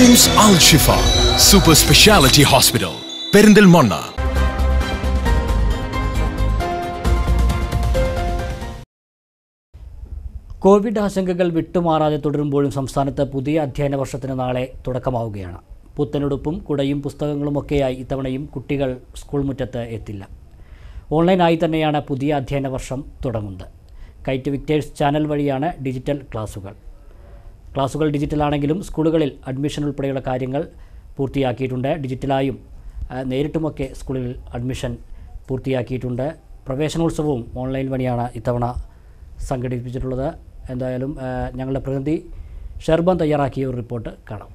KIMS Al Shifa super speciality hospital Perinthalmanna covid ആശങ്കകൾ വിട്ടുമാറാതെ തുടരുമ്പോഴും സംസ്ഥാനത്ത് പുതിയ അധ്യയന വർഷത്തിന് നാളെ തുടക്കമാവുകയാണ് പുത്തനുടുപ്പും കുടയും പുസ്തകങ്ങളുമൊക്കെയായി ഇത്തവണയും കുട്ടികൾ സ്കൂൾ മുറ്റത്ത് എത്തില്ല ഓൺലൈനായി തന്നെയാണ് പുതിയ അധ്യയന വർഷം തുടങ്ങുന്നത് കൈറ്റ് വിക്ടേഴ്സ് ചാനൽ വഴിയാണ് ഡിജിറ്റൽ ക്ലാസുകൾ ക്ലാസുകൾ ഡിജിറ്റലാണെങ്കിലും സ്കൂളുകളിൽ അഡ്മിഷൻ ഉൾപ്പെടെയുള്ള കാര്യങ്ങൾ പൂർത്തിയാക്കിയിട്ടുണ്ട് ഡിജിറ്റലായും ആ, നേരിട്ടുമൊക്കെ സ്കൂളിൽ അഡ്മിഷൻ പൂർത്തിയാക്കിയിട്ടുണ്ട് പ്രവേശനോത്സവവും ഓൺലൈൻ വഴിയാണ് ഇത്തവണ സംഘടിപ്പിച്ചിട്ടുള്ളത് എന്തായാലും ആ, ഞങ്ങളുടെ പ്രതിനിധി ഷെർബൻ തയ്യാറാക്കിയ ഒരു റിപ്പോർട്ട് കാണാം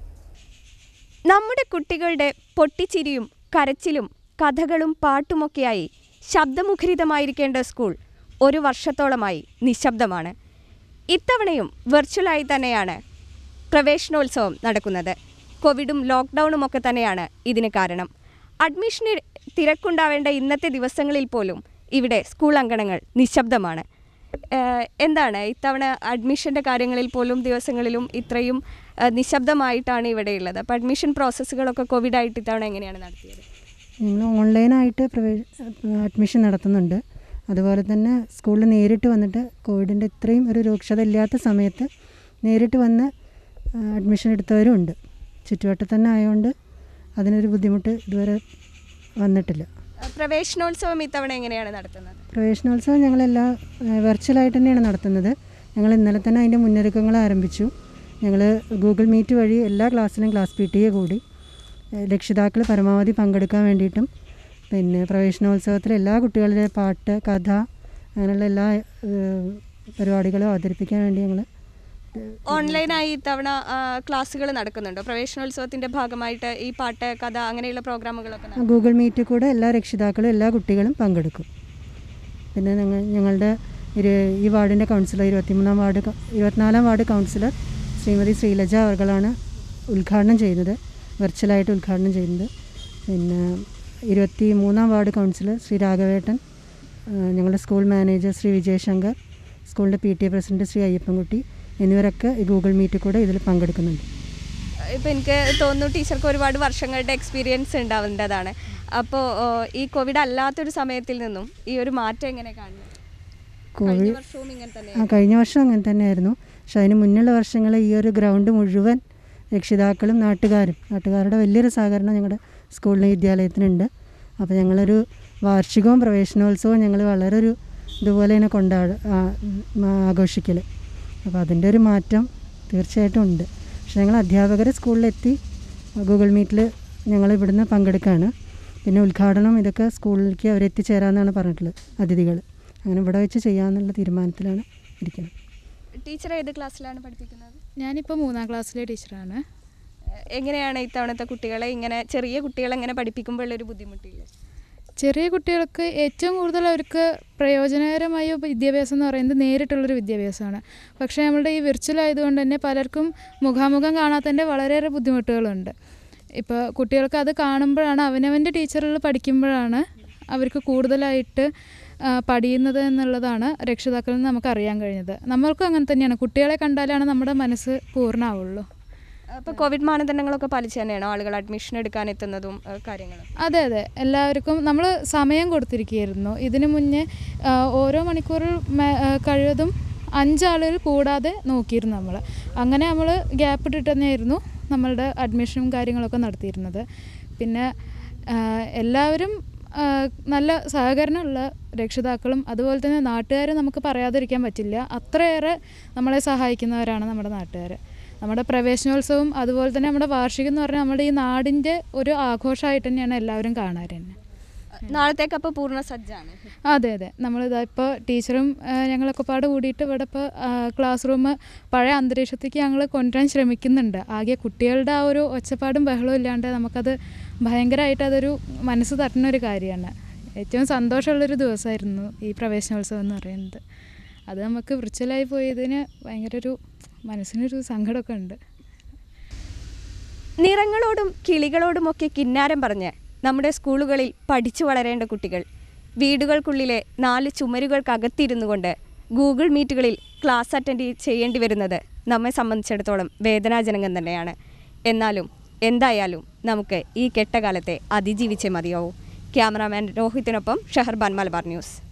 നമ്മുടെ കുട്ടികളുടെ പൊട്ടിച്ചിരിയും കരച്ചിലും കഥകളും പാട്ടുമൊക്കെയായി ശബ്ദമുഖരിതമായിരിക്കേണ്ട സ്കൂൾ ഒരു വർഷത്തോളമായി നിശബ്ദമാണ് ഇത്തവണയും വെർച്വലായി തന്നെയാണ് പ്രവേശനോത്സവം നടക്കുന്നത് കോവിഡും ലോക്ക്ഡൗണും ഒക്കെ തന്നെയാണ് ഇതിന് കാരണം അഡ്മിഷന് തിരക്കുണ്ടാവേണ്ട ഇന്നത്തെ ദിവസങ്ങളിൽ പോലും ഇവിടെ സ്കൂൾ അങ്കണങ്ങൾ നിശബ്ദമാണ് ഏഹ് എന്താണ് ഇത്തവണ അഡ്മിഷൻ്റെ കാര്യങ്ങളിൽ പോലും ദിവസങ്ങളിലും ഇത്രയും ഏഹ് നിശബ്ദമായിട്ടാണ് ഇവിടെ ഉള്ളത് അപ്പോൾ അഡ്മിഷൻ പ്രോസസ്സുകളൊക്കെ കോവിഡായിട്ട് ഇത്തവണ എങ്ങനെയാണ് നടത്തിയത് ഞങ്ങൾ ഓൺലൈനായിട്ട് പ്രവേശ അഡ്മിഷൻ നടത്തുന്നുണ്ട് അതുപോലെ തന്നെ സ്കൂളിൽ നേരിട്ട് വന്നിട്ട് കോവിഡിൻ്റെ ഇത്രയും ഒരു രൂക്ഷത ഇല്ലാത്ത സമയത്ത് നേരിട്ട് വന്ന് ആ, അഡ്മിഷൻ എടുത്തവരും ഉണ്ട് ചുറ്റുവട്ടത്ത് തന്നെ ആയതുകൊണ്ട് അതിനൊരു ബുദ്ധിമുട്ട് ഇതുവരെ വന്നിട്ടില്ല ഏഹ് പ്രവേശനോത്സവം ഇത്തവണ എങ്ങനെയാണ് നടത്തുന്നത് പ്രവേശനോത്സവം ഞങ്ങളെല്ലാ വെർച്വലായിട്ട് തന്നെയാണ് നടത്തുന്നത് ഞങ്ങൾ ഇന്നലെ തന്നെ അതിൻ്റെ മുന്നൊരുക്കങ്ങൾ ആരംഭിച്ചു ഞങ്ങൾ ഗൂഗിൾ മീറ്റ് വഴി എല്ലാ ക്ലാസ്സിലും ക്ലാസ് പി ടി എ കൂടി രക്ഷിതാക്കൾ പരമാവധി പങ്കെടുക്കാൻ വേണ്ടിയിട്ടും പിന്നെ പ്രവേശനോത്സവത്തിൽ എല്ലാ കുട്ടികളുടെ പാട്ട് കഥ അങ്ങനെയുള്ള എല്ലാ ഏഹ്, പരിപാടികളും അവതരിപ്പിക്കാൻ വേണ്ടി ഞങ്ങൾ ഓൺലൈനായി ഇത്തവണ ക്ലാസ്സുകൾ നടക്കുന്നുണ്ടോ പ്രവേശനോത്സവത്തിന്റെ ഭാഗമായിട്ട് ഈ പാട്ട് കഥ അങ്ങനെയുള്ള പ്രോഗ്രാമുകളൊക്കെ നട- ഗൂഗിൾ മീറ്റിൽ കൂടെ എല്ലാ രക്ഷിതാക്കളും എല്ലാ കുട്ടികളും പങ്കെടുക്കും പിന്നെ ഞങ്ങൾ ഞങ്ങളുടെ ഇരു ഈ വാർഡിൻ്റെ കൗൺസിലർ ഇരുപത്തിമൂന്നാം വാർഡ് ക- ഇരുപത്തിനാലാം വാർഡ് കൗൺസിലർ ശ്രീമതി ശ്രീലജ അവർകളാണ് ഉദ്ഘാടനം ചെയ്യുന്നത് വെർച്വലായിട്ട് ഉദ്ഘാടനം ചെയ്യുന്നത് പിന്നെ ഇരുപത്തി മൂന്നാം വാർഡ് കൗൺസിലർ ശ്രീ രാഘവേട്ടൻ ആ, ഞങ്ങളുടെ സ്കൂൾ മാനേജർ ശ്രീ വിജയശങ്കർ സ്കൂളിൻ്റെ P T A president Shri Ayyappankutty എന്നിവരൊക്കെ ഈ ഗൂഗിൾ മീറ്റിൽ കൂടെ ഇതിൽ പങ്കെടുക്കുന്നുണ്ട് ഇപ്പം എനിക്ക് തോന്നുന്നു ടീച്ചർക്ക് ഒരുപാട് വർഷങ്ങളുടെ എക്സ്പീരിയൻസ് ഉണ്ടാവേണ്ടതാണ് അപ്പോൾ ഈ കോവിഡ് അല്ലാത്തൊരു സമയത്തിൽ നിന്നും ഈ ഒരു മാറ്റം എങ്ങനെ കാണുന്നത് കഴിഞ്ഞ കോവിഡ് വർഷവും ഇങ്ങനെ തന്നെ ആ കഴിഞ്ഞ വർഷം അങ്ങനെ തന്നെയായിരുന്നു പക്ഷെ അതിന് മുന്നുള്ള വർഷങ്ങളിൽ ഈ ഒരു ഗ്രൗണ്ട് മുഴുവൻ രക്ഷിതാക്കളും നാട്ടുകാരും നാട്ടുകാരുടെ വലിയൊരു സഹകരണം ഞങ്ങളുടെ സ്കൂളിലെ വിദ്യാലയത്തിനുണ്ട് അപ്പോൾ ഞങ്ങളൊരു വാർഷികവും പ്രവേശനോത്സവവും ഞങ്ങൾ വളരെ ഒരു ഇതുപോലെ തന്നെ കൊണ്ടാട് ആഘോഷിക്കൽ അപ്പോൾ അതിൻ്റെ ഒരു മാറ്റം തീർച്ചയായിട്ടും ഉണ്ട് പക്ഷെ ഞങ്ങൾ അധ്യാപകർ സ്കൂളിലെത്തി ഗൂഗിൾ മീറ്റിൽ ഞങ്ങൾ ഇവിടുന്ന് പങ്കെടുക്കുകയാണ് പിന്നെ ഉദ്ഘാടനം ഇതൊക്കെ സ്കൂളിലേക്ക് അവരെത്തിച്ചേരാമെന്നാണ് പറഞ്ഞിട്ടുള്ളത് അതിഥികൾ അങ്ങനെ ഇവിടെ വെച്ച് ചെയ്യാമെന്നുള്ള തീരുമാനത്തിലാണ് ഇരിക്കുന്നത് ടീച്ചർ ഏത് ക്ലാസ്സിലാണ് പഠിപ്പിക്കുന്നത് ഞാനിപ്പോൾ മൂന്നാം ക്ലാസ്സിലെ ടീച്ചറാണ് ഏഹ് എങ്ങനെയാണ് ഇത്തവണത്തെ കുട്ടികളെ ഇങ്ങനെ ചെറിയ കുട്ടികളെ ഇങ്ങനെ പഠിപ്പിക്കുമ്പോൾ ഒരു ബുദ്ധിമുട്ടില്ല ചെറിയ കുട്ടികൾക്ക് ഏറ്റവും കൂടുതൽ അവർക്ക് പ്രയോജനകരമായ വിദ്യാഭ്യാസം എന്ന് പറയുന്നത് നേരിട്ടുള്ളൊരു വിദ്യാഭ്യാസമാണ് പക്ഷേ നമ്മളുടെ ഈ വിർച്വൽ ആയതുകൊണ്ട് തന്നെ പലർക്കും മുഖാമുഖം കാണാത്തതിൻ്റെ വളരെയേറെ ബുദ്ധിമുട്ടുകളുണ്ട് ഇപ്പോൾ കുട്ടികൾക്ക് അത് കാണുമ്പോഴാണ് അവനവൻ്റെ ടീച്ചറുകൾ പഠിക്കുമ്പോഴാണ് അവർക്ക് കൂടുതലായിട്ട് ആ, പഠിയുന്നത് എന്നുള്ളതാണ് രക്ഷിതാക്കളിൽ നിന്ന് നമുക്ക് അറിയാൻ കഴിഞ്ഞത് നമ്മൾക്കും അങ്ങനെ തന്നെയാണ് കുട്ടികളെ കണ്ടാലാണ് നമ്മുടെ മനസ്സ് പൂർണ്ണമാവുള്ളൂ അപ്പോൾ കോവിഡ് മാനദണ്ഡങ്ങളൊക്കെ പാലിച്ച് തന്നെയാണോ ആളുകൾ അഡ്മിഷൻ എടുക്കാൻ എത്തുന്നതും ഏഹ് കാര്യങ്ങളും അതെ അതെ എല്ലാവർക്കും നമ്മൾ സമയം കൊടുത്തിരിക്കുകയായിരുന്നു ഇതിനു മുന്നേ ആ, ഓരോ മണിക്കൂറിൽ മേ- ആ, കഴിവതും അഞ്ചാളുകൾ കൂടാതെ നോക്കിയിരുന്നു നമ്മൾ അങ്ങനെ നമ്മൾ ഗ്യാപ്പ് ഇട്ടിട്ട് തന്നെയായിരുന്നു നമ്മളുടെ അഡ്മിഷനും കാര്യങ്ങളൊക്കെ നടത്തിയിരുന്നത് പിന്നെ ആ, എല്ലാവരും ആ, നല്ല സഹകരണമുള്ള രക്ഷിതാക്കളും അതുപോലെ തന്നെ നാട്ടുകാരും നമുക്ക് പറയാതിരിക്കാൻ പറ്റില്ല അത്രയേറെ നമ്മളെ സഹായിക്കുന്നവരാണ് നമ്മുടെ നാട്ടുകാർ നമ്മുടെ പ്രവേശനോത്സവം അതുപോലെ തന്നെ നമ്മുടെ വാർഷികം എന്ന് പറഞ്ഞാൽ നമ്മുടെ ഈ നാടിൻ്റെ ഒരു ആഘോഷമായിട്ട് തന്നെയാണ് എല്ലാവരും കാണാറ് തന്നെ നാളത്തേക്ക് അപ്പോൾ പൂർണ്ണ സജ്ജാണ് അതെ അതെ നമ്മളിതാ ഇപ്പോൾ ടീച്ചറും ആ, ഞങ്ങളൊക്കെ പാട് കൂടിയിട്ട് ഇവിടെ ഇപ്പോൾ ക്ലാസ് റൂം പഴയ അന്തരീക്ഷത്തേക്ക് ഞങ്ങൾ കൊണ്ടുവരാൻ ശ്രമിക്കുന്നുണ്ട് ആകെ കുട്ടികളുടെ ആ ഒരു ഒച്ചപ്പാടും ബഹളവും ഇല്ലാണ്ട് നമുക്കത് ഭയങ്കരമായിട്ട് അതൊരു മനസ്സ് തട്ടുന്ന ഒരു കാര്യമാണ് ഏറ്റവും സന്തോഷമുള്ളൊരു ദിവസമായിരുന്നു ഈ പ്രവേശനോത്സവം എന്ന് പറയുന്നത് അത് നമുക്ക് വിർച്വലായി പോയതിന് ഭയങ്കര ഒരു മനസ്സിനൊരു സങ്കടമൊക്കെ ഉണ്ട് നിറങ്ങളോടും കിളികളോടുമൊക്കെ കിന്നാരം പറഞ്ഞ് നമ്മുടെ സ്കൂളുകളിൽ പഠിച്ചു വളരേണ്ട കുട്ടികൾ വീടുകൾക്കുള്ളിലെ നാല് ചുമരുകൾക്കകത്തിരുന്നു കൊണ്ട് ഗൂഗിൾ മീറ്റുകളിൽ ക്ലാസ് അറ്റൻഡ് ചെയ്യേണ്ടി വരുന്നത് നമ്മെ സംബന്ധിച്ചിടത്തോളം വേദനാജനകം തന്നെയാണ് എന്നാലും എന്തായാലും നമുക്ക് ഈ കെട്ടകാലത്തെ അതിജീവിച്ചേ മതിയാവൂ ക്യാമറാമാൻ രോഹിത്തിനൊപ്പം ഷഹർബാൻ മലബാർ ന്യൂസ്